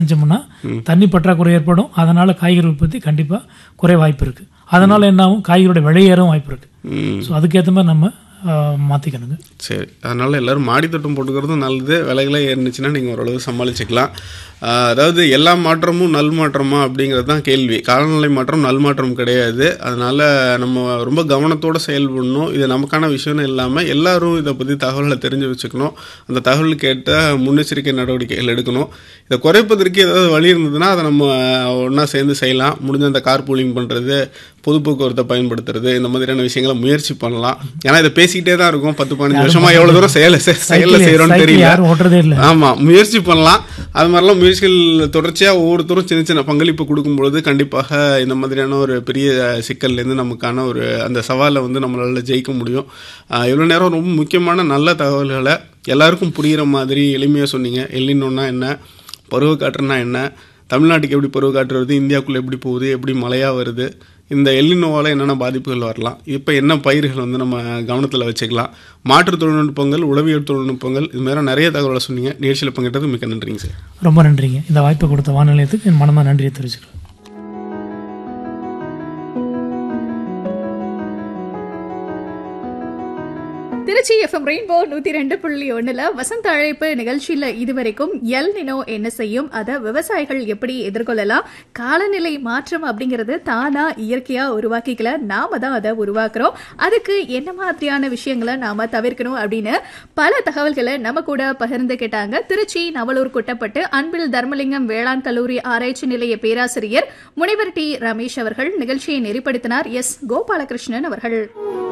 செஞ்சோம்னா தண்ணி பற்றாக்குறை ஏற்படும் அதனால காய்கறி உற்பத்தி கண்டிப்பா குறை வாய்ப்பு இருக்கு அதனால என்ன ஆகும் காய்கறியோட விலை ஏறவும் வாய்ப்பு இருக்கு ம் ஸோ அதுக்கேற்ற மாதிரி நம்ம ஆஹ், மாத்திக்கணுங்க சரி அதனால எல்லாரும் மாடி தோட்டம் போட்டுக்கிறதும் நல்லது விலைகளே ஏறினுச்சுன்னா நீங்கள் ஓரளவு சமாளிச்சுக்கலாம் ஆஹ் அதாவது எல்லா மாற்றமும் நல் மாற்றமா அப்படிங்கிறது தான் கேள்வி காலநிலை மாற்றம் நல் மாற்றம் கிடையாது அதனால நம்ம ரொம்ப கவனத்தோட செயல்படணும் இது நமக்கான விஷயம்னு இல்லாமல் எல்லாரும் இதை பற்றி தகவல்களை தெரிஞ்சு வச்சுக்கணும் அந்த தகவலுக்கு ஏற்ற முன்னெச்சரிக்கை நடவடிக்கைகள் எடுக்கணும் இதை குறைப்பதற்கு ஏதாவது வழி இருந்ததுன்னா அதை நம்ம ஒன்றா சேர்ந்து செய்யலாம் முடிஞ்ச அந்த கார் பூலிங் பண்ணுறது பொது போக்குவரத்தை பயன்படுத்துறது இந்த மாதிரியான விஷயங்களை முயற்சி பண்ணலாம் ஏன்னா இதை பேசிக்கிட்டே தான் இருக்கும் பத்து பதினஞ்சு வருஷமா எவ்வளோ தூரம் செயலை செயலில் சைக்கிள் செய்கிறோம்னு சைக்கிள் தெரியல யாரும் ஓட்டுறதே இல்லை ஆமா முயற்சி பண்ணலாம் அது மாதிரிலாம் முயற்சிகள் தொடர்ச்சியாக ஒவ்வொருத்தரும் சின்ன சின்ன பங்களிப்பு கொடுக்கும்பொழுது கண்டிப்பாக இந்த மாதிரியான ஒரு பெரிய சிக்கல்லேருந்து நமக்கான ஒரு அந்த சவாலை வந்து நம்மளால ஜெயிக்க முடியும் இவ்வளோ நேரம் ரொம்ப முக்கியமான நல்ல தகவல்களை எல்லாருக்கும் புரிகிற மாதிரி எளிமையாக சொன்னீங்க எல்லினோன்னா என்ன பருவக்காற்றுனா என்ன தமிழ்நாட்டுக்கு எப்படி பருவக்காற்று வருது இந்தியாவுக்குள்ளே எப்படி போகுது எப்படி மழையாக வருது இந்த எல்லினோவால் என்னென்ன பாதிப்புகள் வரலாம் இப்போ என்ன பயிர்கள் வந்து நம்ம கவனத்தில் வச்சுக்கலாம் மாற்று தொழில்நுட்பங்கள் உளவியல் தொழில்நுட்பங்கள் இது மாதிரி நிறைய தகவலை சொன்னீங்க நிகழ்ச்சியில் பங்கிட்டது மிக்க நன்றிங்க சார் ரொம்ப நன்றிங்க இந்த வாய்ப்பை கொடுத்த வானிலையத்துக்கு என் மனமாக நன்றியை தெரிவிச்சுக்கிறேன் திருச்சி எஃப்எம் ரெயின்போ நூத்தி ரெண்டு புள்ளி ஒண்ணுல வசந்த அழைப்பு நிகழ்ச்சியில இதுவரைக்கும் எல் நினோ என்ன செய்யும் அதை விவசாயிகள் எப்படி எதிர்கொள்ளலாம் காலநிலை மாற்றம் அப்படிங்கிறது தானா இயற்கையா உருவாக்கிக்கல நாம தான் அதை உருவாக்குறோம் அதுக்கு என்ன மாதிரியான விஷயங்களை நாம தவிர்க்கணும் அப்படின்னு பல தகவல்களை நம்ம கூட பகிர்ந்துகிட்டாங்க திருச்சி நவலூர் குட்டப்பட்டு அன்பில் தர்மலிங்கம் வேளாண் கல்லூரி ஆராய்ச்சி நிலைய பேராசிரியர் முனைவர் டி ரமேஷ் அவர்கள் நிகழ்ச்சியை நெறிப்படுத்தினார் எஸ் கோபாலகிருஷ்ணன் அவர்கள்